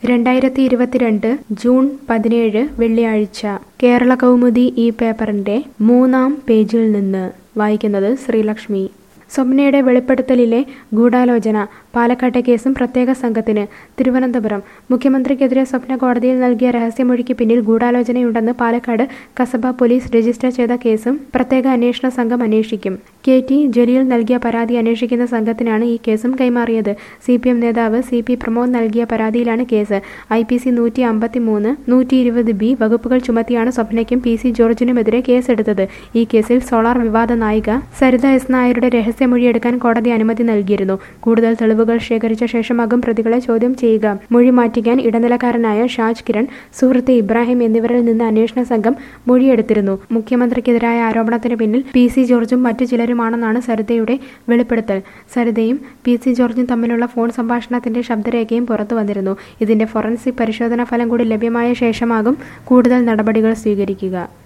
രണ്ടായിരത്തി ഇരുപത്തിരണ്ട് ജൂൺ പതിനേഴ് വെള്ളിയാഴ്ച കേരള കൗമുദി ഈ പേപ്പറിന്റെ മൂന്നാം പേജിൽ നിന്ന് വായിക്കുന്നത് ശ്രീലക്ഷ്മി സ്വപ്നയുടെ വെളിപ്പെടുത്തലിലെ ഗൂഢാലോചന പാലക്കാട്ടെ കേസും പ്രത്യേക സംഘത്തിന് തിരുവനന്തപുരം മുഖ്യമന്ത്രിക്കെതിരെ സ്വപ്ന കോടതിയിൽ നൽകിയ രഹസ്യമൊഴിക്ക് പിന്നിൽ ഗൂഢാലോചനയുണ്ടെന്ന് പാലക്കാട് കസബ പോലീസ് രജിസ്റ്റർ ചെയ്ത കേസും പ്രത്യേക അന്വേഷണ സംഘം അന്വേഷിക്കും കെ ടി ജലീൽ നൽകിയ പരാതി അന്വേഷിക്കുന്ന സംഘത്തിനാണ് ഈ കേസും കൈമാറിയത് സി പി എം നേതാവ് സി പി പ്രമോദ് നൽകിയ പരാതിയിലാണ് കേസ് ഐ പി സി നൂറ്റി അമ്പത്തി മൂന്ന് നൂറ്റി ഇരുപത് ബി വകുപ്പുകൾ ചുമത്തിയാണ് സ്വപ്നയ്ക്കും പി സി ജോർജിനുമെതിരെ കേസെടുത്തത് ഈ കേസിൽ സോളാർ വിവാദ നായിക സരിത എസ് നായരുടെ രഹസ്യമൊഴിയെടുക്കാൻ കോടതി അനുമതി നൽകിയിരുന്നു കൂടുതൽ തെളിവുകൾ ശേഖരിച്ച ശേഷമാകും പ്രതികളെ ചോദ്യം ചെയ്യുക മൊഴി മാറ്റിക്കാൻ ഇടനിലക്കാരനായ ഷാജ് കിരൺ സുഹൃത്ത് ഇബ്രാഹിം എന്നിവരിൽ നിന്ന് അന്വേഷണ സംഘം മൊഴിയെടുത്തിരുന്നു മുഖ്യമന്ത്രിക്കെതിരായ ആരോപണത്തിന് പിന്നിൽ പി സി ജോർജും മറ്റു ചിലരുമാണെന്നാണ് സരിതയുടെ വെളിപ്പെടുത്തൽ സരിതയും പി സി ജോർജും തമ്മിലുള്ള ഫോൺ സംഭാഷണത്തിന്റെ ശബ്ദരേഖയും പുറത്തു വന്നിരുന്നു ഇതിന്റെ ഫോറൻസിക് പരിശോധനാ ഫലം കൂടി ലഭ്യമായ ശേഷമാകും കൂടുതൽ നടപടികൾ സ്വീകരിക്കുക